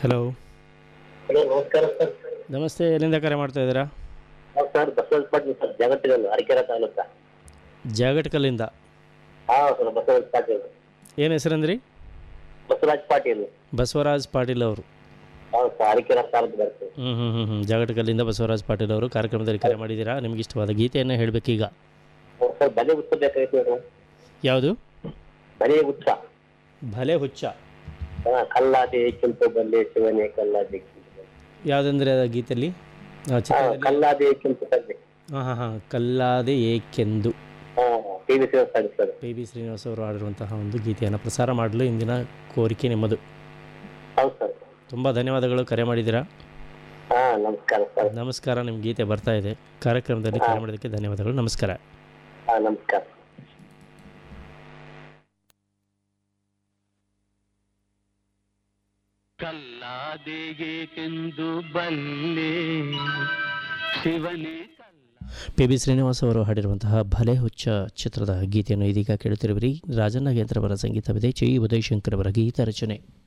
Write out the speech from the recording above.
Hello hello ನಮಸ್ಕಾರ sir ನಮಸ್ತೆ ಎಲ್ಲಿಂದ ಕರೆ ಮಾಡ್ತಾ ಇದ್ದೀರಾ ನಾವು ಸರ್ ಬಸವರಾಜ್ ಪಾಟೀಲ್ ಸರ್ ಜಗತ್ತಿಗಲ್ಲು ಅರಕೆರೆ ತಾಲೂಕ ಜಾಗಟ್ಕಲ್ಲಿಂದ ಹಾಂ ಸರ್ ಬಸವರಾಜ್ ಪಾಟೀಲ್ ಏನು ಹೆಸರಂದ್ರಿ ಬಸವರಾಜ್ ಪಾಟೀಲ್ ಬಸವರಾಜ್ ಪಾಟೀಲ್ ಅವರು ಹಾಂ ಸರ್ ಅರಕೆರೆ ತಾಲೂಕು ಬರ್ತೇವೆ ಹ್ಞೂ ಹ್ಞೂ ಹ್ಞೂ ಹ್ಞೂ ಜಾಗಟಕಲ್ಲಿಂದ ಬಸವರಾಜ್ ಪಾಟೀಲ್ ಅವರು ಕಾರ್ಯಕ್ರಮದಲ್ಲಿ ಕರೆ ಮಾಡಿದ್ದೀರಾ ನಿಮ್ಗೆ ಇಷ್ಟವಾದ ಗೀತೆಯನ್ನು ಹೇಳಬೇಕೀಗ ಸರ್ ಬಲೆ ಉತ್ಸವ ಬೇಕಾಗಿತ್ತು ಮೇಡಮ್ ಯಾವುದು ಬಲೆ ಉತ್ಸವ ಭಲೆ ಹುಚ್ಚ ಹಾಂ ಕಲ್ಲಾದೆ ಕೆಂಪು ಬಲ್ಲೆ ಶಿವನೇ ಕಲ್ಲಾದೆ ಕೆಂಪು ಬಲ್ಲೆ. ಯಾವುದಂದ್ರೆ ಆ ಗೀತೆಯಲ್ಲಿ ಆ ಹಾಂ ಚಿತ್ರದಲ್ಲಿ ಕಲ್ಲಾದೆ ಕೆಂಪು ಬಲ್ಲೆ ಹಾಂ ಹಾಂ ಹಾಂ ಕಲ್ಲಾದೆ ಏಕೆಂದು ಹಾಂ T V sir sir P B Srinivas ಅವರು ಆಡಿರುವಂತಹ ಒಂದು ಗೀತೆಯನ್ನು ಪ್ರಸಾರ ಮಾಡಲು ಇಂದಿನ ಕೋರಿಕೆ ನಿಮ್ಮದು ಹೌದು ಸರ್ ತುಂಬ ಧನ್ಯವಾದಗಳು ಕರೆ ಮಾಡಿದ್ದೀರಾ ಹಾಂ ನಮಸ್ಕಾರ ಸರ್ ನಮಸ್ಕಾರ ನಿಮ್ಮ ಗೀತೆ ಬರ್ತಾ ಇದೆ ಕಾರ್ಯಕ್ರಮದಲ್ಲಿ ಕರೆ ಮಾಡೋದಕ್ಕೆ ಧನ್ಯವಾದಗಳು ನಮಸ್ಕಾರ ಹಾಂ ನಮಸ್ಕಾರ ಕಲ್ಲಾದೆಗೇಕೆಂದು ಬಲ್ಲೆ ಶಿವನೇ ಪಿ ಬಿ ಶ್ರೀನಿವಾಸ್ ಅವರು ಹಾಡಿರುವಂತಹ ಭಲೆ ಹುಚ್ಚ ಚಿತ್ರದ ಗೀತೆಯನ್ನು ಇದೀಗ ಕೇಳುತ್ತಿರುವಿರಿ ರಾಜಣ್ಣ ಯಂತ್ರವರ ಸಂಗೀತವಿದೆ ಚಿ ಉದಯಶಂಕರ್ ಅವರ ಗೀತ ರಚನೆ